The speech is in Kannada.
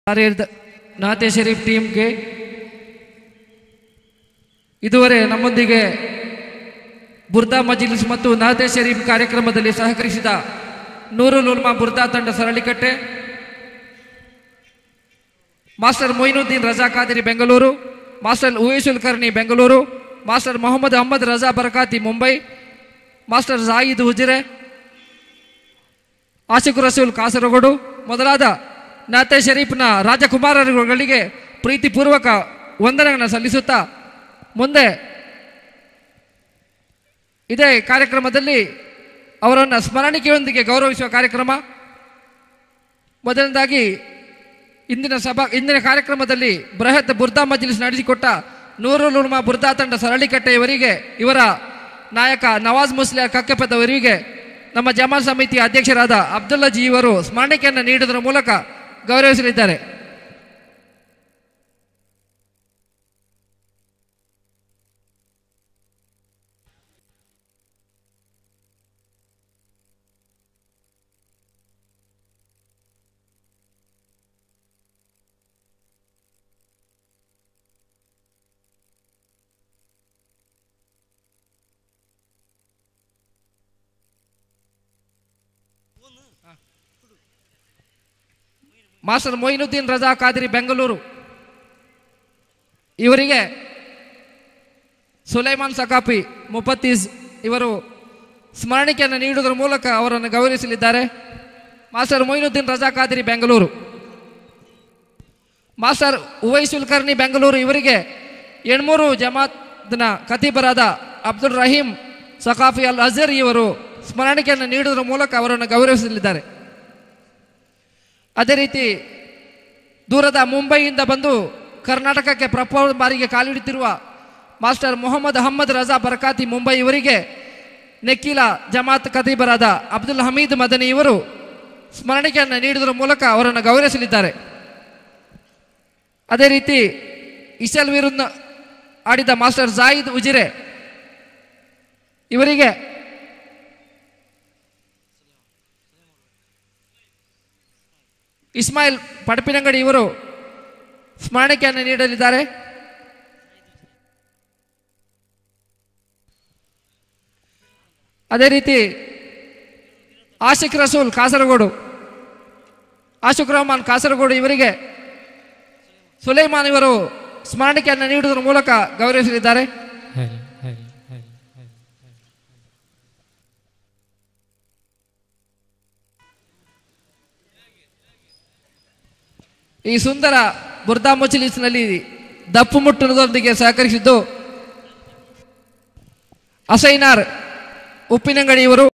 ಕಾರ್ಯದ ನಾತೆ ಶರೀಫ್ ಟೀಮ್ಗೆ ಇದುವರೆ ನಮ್ಮೊಂದಿಗೆ ಬುರ್ದಾ ಮಜಿಲಿಸ್ ಮತ್ತು ನಾತೆ ಶರೀಫ್ ಕಾರ್ಯಕ್ರಮದಲ್ಲಿ ಸಹಕರಿಸಿದ ನೂರುಲ್ ಉಲ್ಮಾ ಬುರ್ದಾ ತಂಡ ಸರಳಿಕಟ್ಟೆ master Moinuddin Raza Qadri Bengaluru master Uwaisul Qarni Bengaluru master Mohammed Ahmed Raza Barkati Mumbai master Zaid Ujire Ashiq Rasool Kasaragod ಮೊದಲಾದ ನಾತೆ ಶರೀಫ್ನ ರಾಜಕುಮಾರರುಗಳಿಗೆ ಪ್ರೀತಿಪೂರ್ವಕ ವಂದನೆಗಳನ್ನು ಸಲ್ಲಿಸುತ್ತಾ ಮುಂದೆ ಇದೇ ಕಾರ್ಯಕ್ರಮದಲ್ಲಿ ಅವರನ್ನು ಸ್ಮರಣಿಕೆಯೊಂದಿಗೆ ಗೌರವಿಸುವ ಕಾರ್ಯಕ್ರಮ ಮೊದಲನೇದಾಗಿ ಇಂದಿನ ಸಭಾ ಇಂದಿನ ಕಾರ್ಯಕ್ರಮದಲ್ಲಿ ಬೃಹತ್ ಬುರ್ದಾ ಮಜ್ಲಿಸ್ ನಡೆಸಿಕೊಟ್ಟ ನೂರುಲ್ ಉಲ್ಮಾ ಬುರ್ದಾ ತಂಡ ಸರಳಿಕಟ್ಟೆಯವರಿಗೆ ಇವರ ನಾಯಕ ನವಾಜ್ ಮುಸ್ಲಿಯರ್ ಕಕ್ಕೆಪದವರಿಗೆ ನಮ್ಮ ಜಮಾ ಸಮಿತಿಯ ಅಧ್ಯಕ್ಷರಾದ ಅಬ್ದುಲ್ಲಾ ಜಿ ಇವರು ಸ್ಮರಣಿಕೆಯನ್ನು ನೀಡುವುದರ ಮೂಲಕ ಗೌರವಿಸಲಿದ್ದಾರೆ ಮಾಸ್ಟರ್ ಮೊಯಿನುದ್ದೀನ್ ರಜಾ ಖಾದಿರಿ ಬೆಂಗಳೂರು ಇವರಿಗೆ ಸುಲೈಮಾನ್ ಸಕಾಫಿ ಮುಫತ್ತೀಸ್ ಇವರು ಸ್ಮರಣಿಕೆಯನ್ನು ನೀಡುವುದರ ಮೂಲಕ ಅವರನ್ನು ಗೌರವಿಸಲಿದ್ದಾರೆ ಮಾಸ್ಟರ್ ಮೊಯಿನುದ್ದೀನ್ ರಜಾ ಖಾದಿರಿ ಬೆಂಗಳೂರು ಮಾಸ್ಟರ್ ಉವೈಸುಲ್ ಕರ್ನಿ ಬೆಂಗಳೂರು ಇವರಿಗೆ ಎಣ್ಮೂರು ಜಮಾತ್ನ ಖತೀಬರಾದ ಅಬ್ದುಲ್ ರಹೀಂ ಸಕಾಫಿ ಅಲ್ ಅಜರ್ ಇವರು ಸ್ಮರಣಿಕೆಯನ್ನು ನೀಡುವುದರ ಮೂಲಕ ಅವರನ್ನು ಗೌರವಿಸಲಿದ್ದಾರೆ ಅದೇ ರೀತಿ ದೂರದ ಮುಂಬೈಯಿಂದ ಬಂದು ಕರ್ನಾಟಕಕ್ಕೆ ಪ್ರಪ್ರಥಮ ಬಾರಿಗೆ ಕಾಲಿಡುತ್ತಿರುವ ಮಾಸ್ಟರ್ ಮೊಹಮ್ಮದ್ ಅಹಮ್ಮದ್ ರಜಾ ಬರ್ಕಾತಿ ಮುಂಬೈ ಇವರಿಗೆ ನೆಕ್ಕಿಲ ಜಮಾತ್ ಖತೀಬರಾದ ಅಬ್ದುಲ್ ಹಮೀದ್ ಮದನಿ ಇವರು ಸ್ಮರಣಿಕೆಯನ್ನು ನೀಡುವುದರ ಮೂಲಕ ಅವರನ್ನು ಗೌರವಿಸಲಿದ್ದಾರೆ ಅದೇ ರೀತಿ ಇಸಲ್ ವಿರುದ್ಧ ಆಡಿದ ಮಾಸ್ಟರ್ ಜಾಯಿದ್ ಉಜಿರೆ ಇವರಿಗೆ ಇಸ್ಮಾಯಿಲ್ ಪಡಪಿನಂಗಡಿ ಇವರು ಸ್ಮರಣಿಕೆಯನ್ನು ನೀಡಲಿದ್ದಾರೆ ಅದೇ ರೀತಿ ಆಶಿಕ್ ರಸೂಲ್ ಕಾಸರಗೋಡು ಆಶಿಕ್ ರಹಮಾನ್ ಕಾಸರಗೋಡು ಇವರಿಗೆ ಸುಲೈಮಾನ್ ಇವರು ಸ್ಮರಣಿಕೆಯನ್ನು ನೀಡುವುದರ ಮೂಲಕ ಗೌರವಿಸಲಿದ್ದಾರೆ ಈ ಸುಂದರ ಬುರ್ದಾ ಮುಚ್ಚಲಿಸ್ನಲ್ಲಿ ದಪ್ಪು ಮುಟ್ಟುವುದರೊಂದಿಗೆ ಸಹಕರಿಸಿದ್ದು ಅಸೈನಾರ್ ಉಪ್ಪಿನಂಗಡಿ ಇವರು